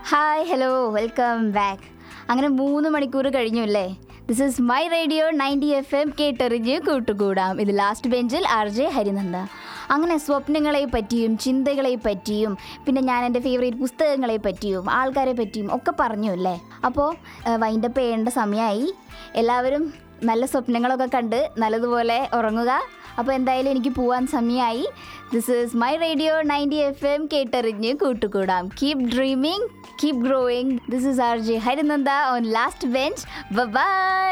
hi hello welcome back അങ്ങനെ മൂന്ന് മണിക്കൂർ കഴിഞ്ഞു അല്ലേ this is my radio ninety F M കേട്ടെറിഞ്ഞ് കൂട്ടുകൂടാം ഇത് ലാസ്റ്റ് ബെഞ്ചിൽ ആർ ജെ ഹരിനന്ദ അങ്ങനെ സ്വപ്നങ്ങളെ പറ്റിയും ചിന്തകളെ പറ്റിയും പിന്നെ ഞാൻ എൻ്റെ ഫേവറേറ്റ് പുസ്തകങ്ങളെ പറ്റിയും ആൾക്കാരെ പറ്റിയും ഒക്കെ പറഞ്ഞു അല്ലേ അപ്പോൾ വൈൻഡപ്പ് ചെയ്യേണ്ട സമയമായി എല്ലാവരും നല്ല സ്വപ്നങ്ങളൊക്കെ കണ്ട് നല്ലതുപോലെ ഉറങ്ങുക അപ്പോൾ എന്തായാലും എനിക്ക് പോവാൻ സമയമായി this is my radio ninety F M കേട്ടെറിഞ്ഞ് കൂട്ടുകൂടാം keep dreaming keep growing this is R J Harinanda on last bench by